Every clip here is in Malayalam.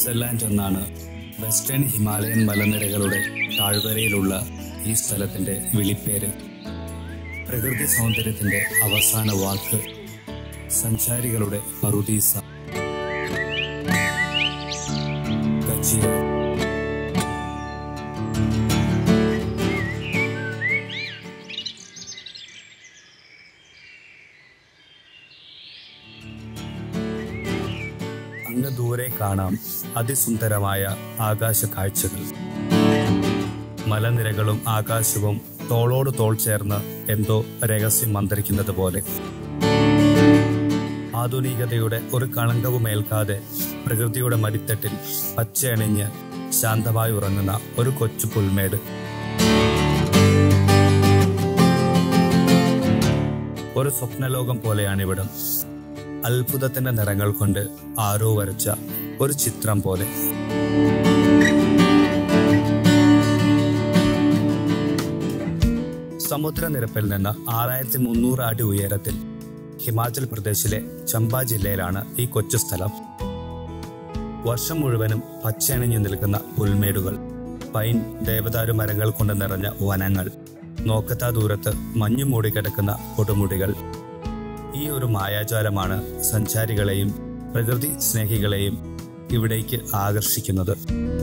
സ്വിറ്റ്സർലാൻഡ് എന്നാണ് വെസ്റ്റേൺ ഹിമാലയൻ മലനിരകളുടെ താഴ്വരയിലുള്ള ഈ സ്ഥലത്തിന്റെ വിളിപ്പേര് പ്രകൃതി സൗന്ദര്യത്തിന്റെ അവസാന വാക്ക് സഞ്ചാരികളുടെ പറുദീസ കച്ചിയ അങ്ങ് ദൂരെ കാണാം അതിസുന്ദരമായ ആകാശ കാഴ്ചകൾ മലനിരകളും ആകാശവും തോളോട് തോൾ ചേർന്ന് എന്തോ രഹസ്യം മന്ത്രിക്കുന്നത് പോലെ ആധുനികതയുടെ ഒരു കളങ്കവും ഏൽക്കാതെ പ്രകൃതിയുടെ മടിത്തട്ടിൽ പച്ചയണിഞ്ഞ് ശാന്തമായി ഉറങ്ങുന്ന ഒരു കൊച്ചു പുൽമേട് ഒരു സ്വപ്നലോകം പോലെയാണിവിടം അത്ഭുതത്തിന്റെ നിറങ്ങൾ കൊണ്ട് ആരോ വരച്ച ഒരു ചിത്രം പോലെ സമുദ്രനിരപ്പിൽ നിന്ന് ആറായിരത്തി മുന്നൂറ് അടി ഉയരത്തിൽ ഹിമാചൽ പ്രദേശിലെ ചമ്പ ജില്ലയിലാണ് ഈ കൊച്ചു സ്ഥലം വർഷം മുഴുവനും പച്ചയണിഞ്ഞു നിൽക്കുന്ന പുൽമേടുകൾ പൈൻ ദേവദാരു മരങ്ങൾ കൊണ്ട് നിറഞ്ഞ വനങ്ങൾ നോക്കത്താ ദൂരത്ത് മഞ്ഞു മൂടിക്കിടക്കുന്ന കൊടുമുടികൾ ഈ ഒരു മായാജാലമാണ് സഞ്ചാരികളെയും പ്രകൃതി സ്നേഹികളെയും ഇവിടേക്ക് ആകർഷിക്കുന്നത്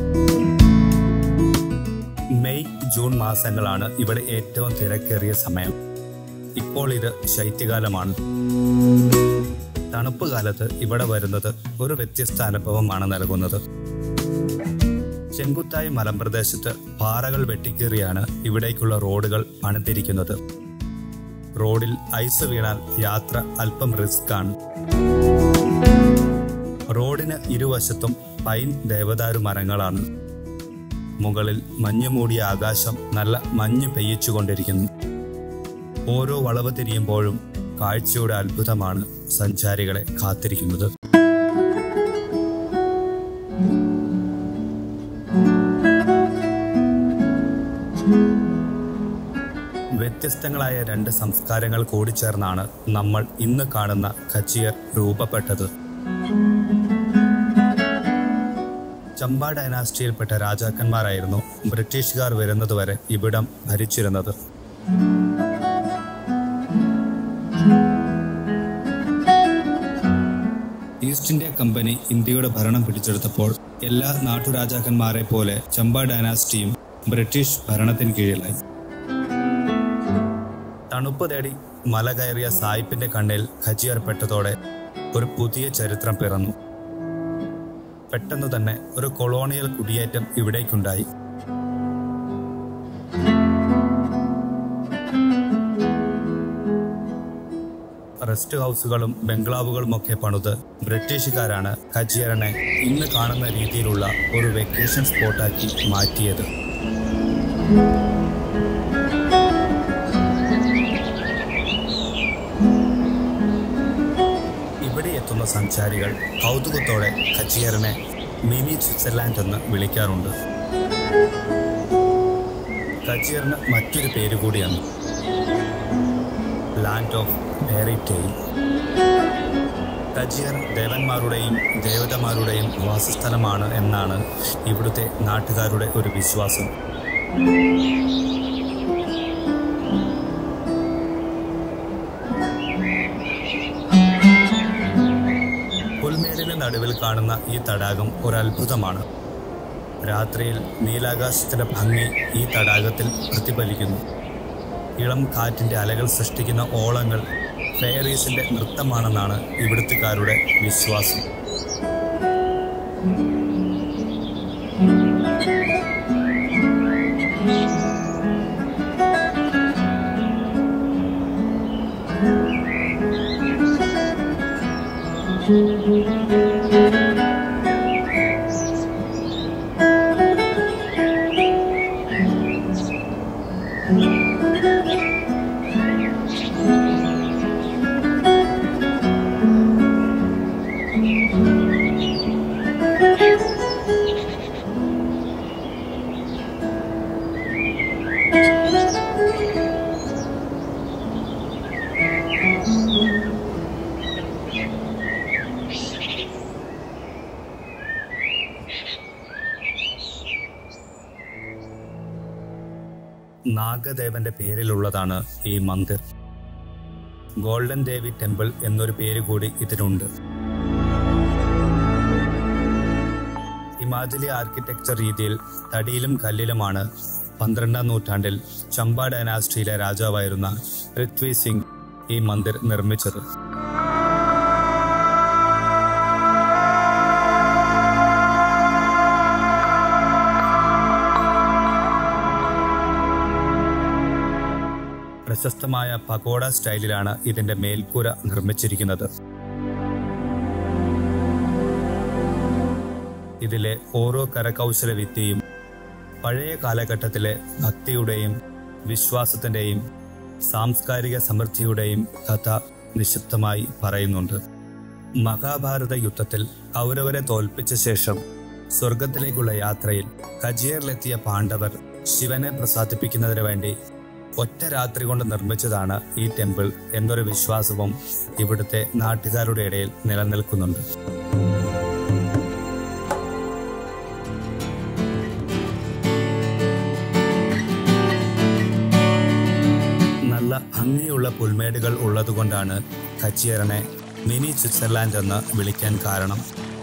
മെയ് ജൂൺ മാസങ്ങളാണ് ഇവിടെ ഏറ്റവും തിരക്കേറിയ സമയം ഇപ്പോൾ ഇത് ശൈത്യകാലമാണ് തണുപ്പ് കാലത്ത് ഇവിടെ വരുന്നത് ഒരു വ്യത്യസ്ത അനുഭവമാണ് നൽകുന്നത് ചെങ്കുത്തായി മലമ്പ്രദേശത്ത് പാറകൾ വെട്ടിക്കേറിയാണ് ഇവിടേക്കുള്ള റോഡുകൾ പണിതിരിക്കുന്നത് റോഡിൽ ഐസ് വീണാൽ യാത്ര അല്പം റിസ്ക് ആണ് റോഡിന് ഇരുവശത്തും പൈൻ ദേവദാരു മരങ്ങളാണ് മുകളിൽ മഞ്ഞു മൂടിയ ആകാശം നല്ല മഞ്ഞ് പെയ്യിച്ചുകൊണ്ടിരിക്കുന്നു ഓരോ വളവ് തിരിയുമ്പോഴും കാഴ്ചയുടെ അത്ഭുതമാണ് സഞ്ചാരികളെ കാത്തിരിക്കുന്നത് വ്യത്യസ്തങ്ങളായ രണ്ട് സംസ്കാരങ്ങൾ കൂടിച്ചേർന്നാണ് നമ്മൾ ഇന്ന് കാണുന്ന ഖച്ചിയർ രൂപപ്പെട്ടത് ചമ്പ ഡൈനാസ്റ്റിയിൽപ്പെട്ട രാജാക്കന്മാരായിരുന്നു ബ്രിട്ടീഷുകാർ വരുന്നതുവരെ ഇവിടം ഭരിച്ചിരുന്നത് ഈസ്റ്റ് ഇന്ത്യ കമ്പനി ഇന്ത്യയുടെ ഭരണം പിടിച്ചെടുത്തപ്പോൾ എല്ലാ നാട്ടുരാജാക്കന്മാരെ പോലെ ചമ്പ ഡൈനാസ്റ്റിയും ബ്രിട്ടീഷ് ഭരണത്തിന് കീഴിലായി തണുപ്പ് തേടി മല കയറിയ സായിപ്പിന്റെ കണ്ണിൽ ഖജിയർപ്പെട്ടതോടെ ഒരു പുതിയ ചരിത്രം പിറന്നു പെട്ടെന്ന് തന്നെ ഒരു കൊളോണിയൽ കുടിയേറ്റം ഇവിടേക്കുണ്ടായി റെസ്റ്റ് ഹൗസുകളും ബംഗ്ലാവുകളും ഒക്കെ പണിത് ബ്രിട്ടീഷുകാരാണ് ഖജിയറിനെ ഇന്ന് കാണുന്ന രീതിയിലുള്ള ഒരു വെക്കേഷൻ സ്പോട്ടാക്കി മാറ്റിയത് ഇവിടെ എത്തുന്ന സഞ്ചാരികൾ കൗതുകത്തോടെ ഖച്ചിയറിനെ മിനി സ്വിറ്റ്സർലാൻഡ് എന്ന് വിളിക്കാറുണ്ട് ഖച്ചിയറിന് മറ്റൊരു പേര് കൂടിയാണ് land of fairy tale Khajjiar ദേവന്മാരുടെയും ദേവതമാരുടെയും വാസസ്ഥലമാണ് എന്നാണ് ഇവിടുത്തെ നാട്ടുകാരുടെ ഒരു വിശ്വാസം പുൽമേടിന് നടുവിൽ കാണുന്ന ഈ തടാകം ഒരു അത്ഭുതമാണ് രാത്രിയിൽ നീലാകാശത്തിന്റെ ഭംഗി ഈ തടാകത്തിൽ പ്രതിഫലിക്കുന്നു ഇളം കാറ്റിന്റെ അലകൾ സൃഷ്ടിക്കുന്ന ഓളങ്ങൾ ഫെയറീസിന്റെ നൃത്തമാണെന്നാണ് ഇവിടുത്തുകാരുടെ വിശ്വാസം നാഗദേവന്റെ പേരിലുള്ളതാണ് ഈ മന്ദിർ ഗോൾഡൻ ദേവി ടെമ്പിൾ എന്നൊരു പേര് കൂടി ഇതിനുണ്ട് ഹിമാചലി ആർക്കിടെക്ചർ രീതിയിൽ തടിയിലും കല്ലിലുമാണ് പന്ത്രണ്ടാം നൂറ്റാണ്ടിൽ ചമ്പ ഡൈനാസ്റ്റിയിലെ രാജാവായിരുന്ന പൃഥ്വി സിംഗ് ഈ മന്ദിർ നിർമ്മിച്ചത് പ്രശസ്തമായ പകോഡ സ്റ്റൈലിലാണ് ഇതിന്റെ മേൽക്കൂര നിർമ്മിച്ചിരിക്കുന്നത് ഇതിലെ ഓരോ കരകൗശല വിദ്യയും പഴയ കാലഘട്ടത്തിലെ ഭക്തിയുടെയും വിശ്വാസത്തിന്റെയും സാംസ്കാരിക സമൃദ്ധിയുടെയും കഥ നിശബ്ദമായി പറയുന്നുണ്ട് മഹാഭാരത യുദ്ധത്തിൽ കൗരവരെ തോൽപ്പിച്ച ശേഷം സ്വർഗത്തിലേക്കുള്ള യാത്രയിൽ കജിയറിലെത്തിയ പാണ്ഡവർ ശിവനെ പ്രസാദിപ്പിക്കുന്നതിന് വേണ്ടി ഒറ്റ രാത്രി കൊണ്ട് നിർമ്മിച്ചതാണ് ഈ ടെമ്പിൾ എന്നൊരു വിശ്വാസവും ഇവിടുത്തെ നാട്ടുകാരുടെ ഇടയിൽ നിലനിൽക്കുന്നുണ്ട് നല്ല ഭംഗിയുള്ള പുൽമേടുകൾ ഉള്ളതുകൊണ്ടാണ് കച്ചിയറിനെ മിനി സ്വിറ്റ്സർലാൻഡ് എന്ന് വിളിക്കാൻ കാരണം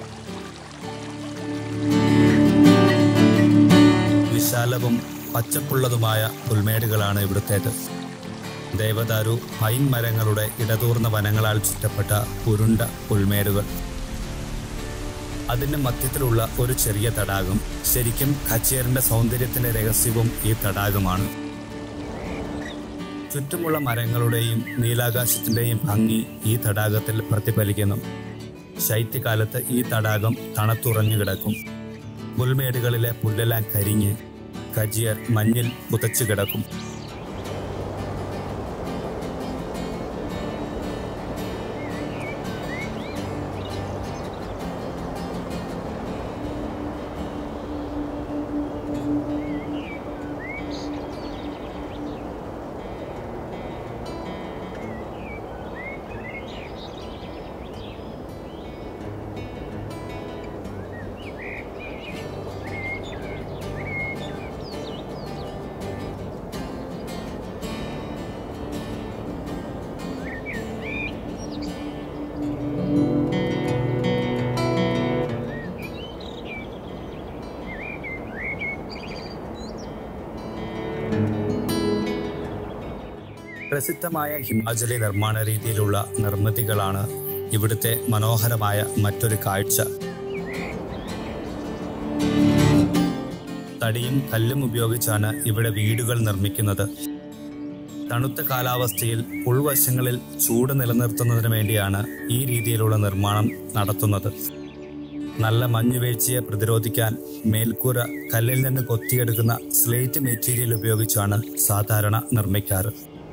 വിശാലവും പച്ചപ്പുള്ളതുമായ പുൽമേടുകളാണ് ഇവിടുത്തേത് ദേവദാരു പൈൻ മരങ്ങളുടെ ഇടതൂർന്ന വനങ്ങളാൽ ചുറ്റപ്പെട്ട ഉരുണ്ട പുൽമേടുകൾ അതിന്റെ മധ്യത്തിലുള്ള ഒരു ചെറിയ തടാകം ശരിക്കും കച്ചേറിന്റെ സൗന്ദര്യത്തിന്റെ രഹസ്യവും ഈ തടാകമാണ് ചുറ്റുമുള്ള മരങ്ങളുടെയും നീലാകാശത്തിന്റെയും ഭംഗി ഈ തടാകത്തിൽ പ്രതിഫലിക്കുന്നു ശൈത്യകാലത്ത് ഈ തടാകം തണുത്തുറഞ്ഞു കിടക്കും പുൽമേടുകളിലെ പുല്ലെല്ലാം കരിഞ്ഞ് കജിയർ മഞ്ഞിൽ പുതച്ചു കിടക്കും പ്രസിദ്ധമായ ഹിമാചലി നിർമ്മാണ രീതിയിലുള്ള നിർമ്മിതികളാണ് ഇവിടുത്തെ മനോഹരമായ മറ്റൊരു കാഴ്ച തടിയും കല്ലും ഉപയോഗിച്ചാണ് ഇവിടെ വീടുകൾ നിർമ്മിക്കുന്നത് തണുത്ത കാലാവസ്ഥയിൽ ഉൾവശങ്ങളിൽ ചൂട് നിലനിർത്തുന്നതിന് വേണ്ടിയാണ് ഈ രീതിയിലുള്ള നിർമ്മാണം നടത്തുന്നത് നല്ല മഞ്ഞുവീഴ്ചയെ പ്രതിരോധിക്കാൻ മേൽക്കൂര കല്ലിൽ നിന്ന് കൊത്തിയെടുക്കുന്ന സ്ലേറ്റ് മെറ്റീരിയൽ ഉപയോഗിച്ചാണ് സാധാരണ നിർമ്മിക്കാറ്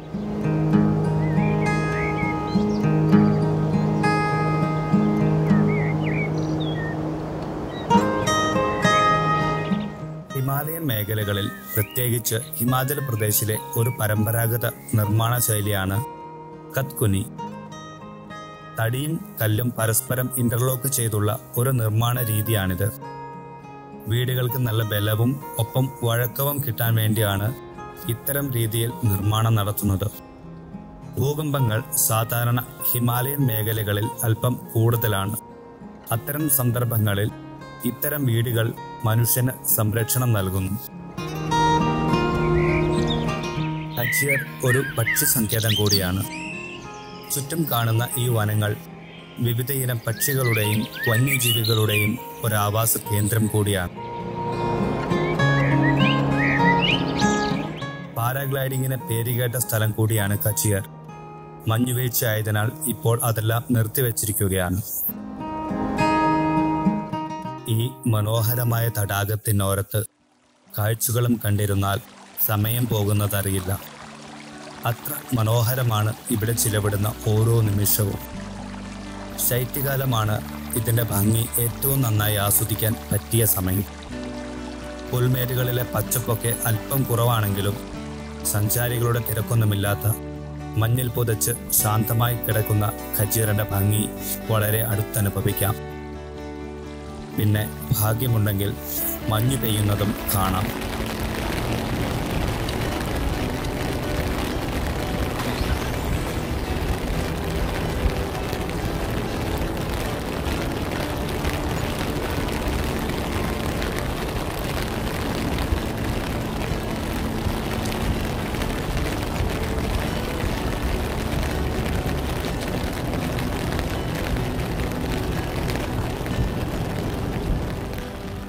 ഹിമാലയൻ മേഖലകളിൽ പ്രത്യേകിച്ച് ഹിമാചൽ പ്രദേശിലെ ഒരു പരമ്പരാഗത നിർമ്മാണ ശൈലിയാണ് കത്കുനി തടിയും കല്ലും പരസ്പരം ഇന്റർലോക്ക് ചെയ്തുള്ള ഒരു നിർമ്മാണ രീതിയാണിത് വീടുകൾക്ക് നല്ല ബലവും ഒപ്പം വഴക്കവും കിട്ടാൻ വേണ്ടിയാണ് ഇത്തരം രീതിയിൽ നിർമ്മാണം നടത്തുന്നത് ഭൂകമ്പങ്ങൾ സാധാരണ ഹിമാലയൻ മേഖലകളിൽ അല്പം കൂടുതലാണ് അത്തരം സന്ദർഭങ്ങളിൽ ഇത്തരം വീടുകൾ മനുഷ്യന് സംരക്ഷണം നൽകുന്നു അച്ചിയർ ഒരു പക്ഷി സങ്കേതം കൂടിയാണ് ചുറ്റും കാണുന്ന ഈ വനങ്ങൾ വിവിധയിനം പക്ഷികളുടെയും വന്യജീവികളുടെയും ഒരു ആവാസ കേന്ദ്രം കൂടിയാണ് പാരാഗ്ലൈഡിങ്ങിന് പേരുകേട്ട സ്ഥലം കൂടിയാണ് കച്ചിയർ മഞ്ഞുവീഴ്ച ആയതിനാൽ ഇപ്പോൾ അതെല്ലാം നിർത്തിവച്ചിരിക്കുകയാണ് ഈ മനോഹരമായ തടാകത്തിനോരത്ത് കാഴ്ചകളും കണ്ടിരുന്നാൽ സമയം പോകുന്നതറിയില്ല അത്ര മനോഹരമാണ് ഇവിടെ ചിലവിടുന്ന ഓരോ നിമിഷവും ശൈത്യകാലമാണ് ഇതിൻ്റെ ഭംഗി ഏറ്റവും നന്നായി ആസ്വദിക്കാൻ പറ്റിയ സമയം പുൽമേടുകളിലെ പച്ചപ്പൊക്കെ അല്പം കുറവാണെങ്കിലും സഞ്ചാരികളുടെ തിരക്കൊന്നുമില്ലാത്ത മഞ്ഞിൽ പുതച്ച് ശാന്തമായി കിടക്കുന്ന ഖജീറിന്റെ ഭംഗി വളരെ അടുത്തനുഭവിക്കാം പിന്നെ ഭാഗ്യമുണ്ടെങ്കിൽ മഞ്ഞ് പെയ്യുന്നതും കാണാം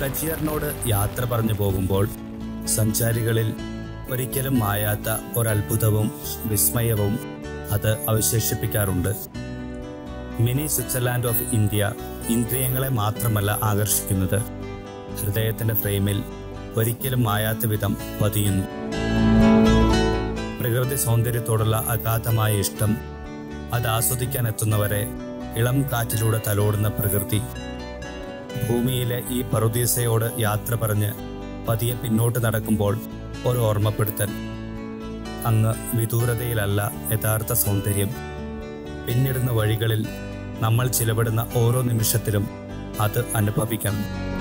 കച്ചിയറിനോട് യാത്ര പറഞ്ഞു പോകുമ്പോൾ സഞ്ചാരികളിൽ ഒരിക്കലും മായാത്ത ഒരത്ഭുതവും വിസ്മയവും അത് അവശേഷിപ്പിക്കാറുണ്ട് മിനി സ്വിറ്റ്സർലാൻഡ് ഓഫ് ഇന്ത്യ ഇന്ദ്രിയങ്ങളെ മാത്രമല്ല ആകർഷിക്കുന്നത് ഹൃദയത്തിന്റെ ഫ്രെയിമിൽ ഒരിക്കലും മായാത്ത വിധം പതിയുന്നു പ്രകൃതി സൗന്ദര്യത്തോടുള്ള അഗാധമായ ഇഷ്ടം അത് ആസ്വദിക്കാൻ എത്തുന്നവരെ ഇളം കാറ്റിലൂടെ തലോടുന്ന പ്രകൃതി ഭൂമിയിലെ ഈ പറുദീസയോട് യാത്ര പറഞ്ഞ് പതിയെ പിന്നോട്ട് നടക്കുമ്പോൾ ഒരു ഓർമ്മപ്പെടുത്തൽ അങ്ങ് വിദൂരതയിലല്ല യഥാർത്ഥ സൗന്ദര്യം പിന്നിടുന്ന വഴികളിൽ നമ്മൾ ചിലവിടുന്ന ഓരോ നിമിഷത്തിലും അത് അനുഭവിക്കണം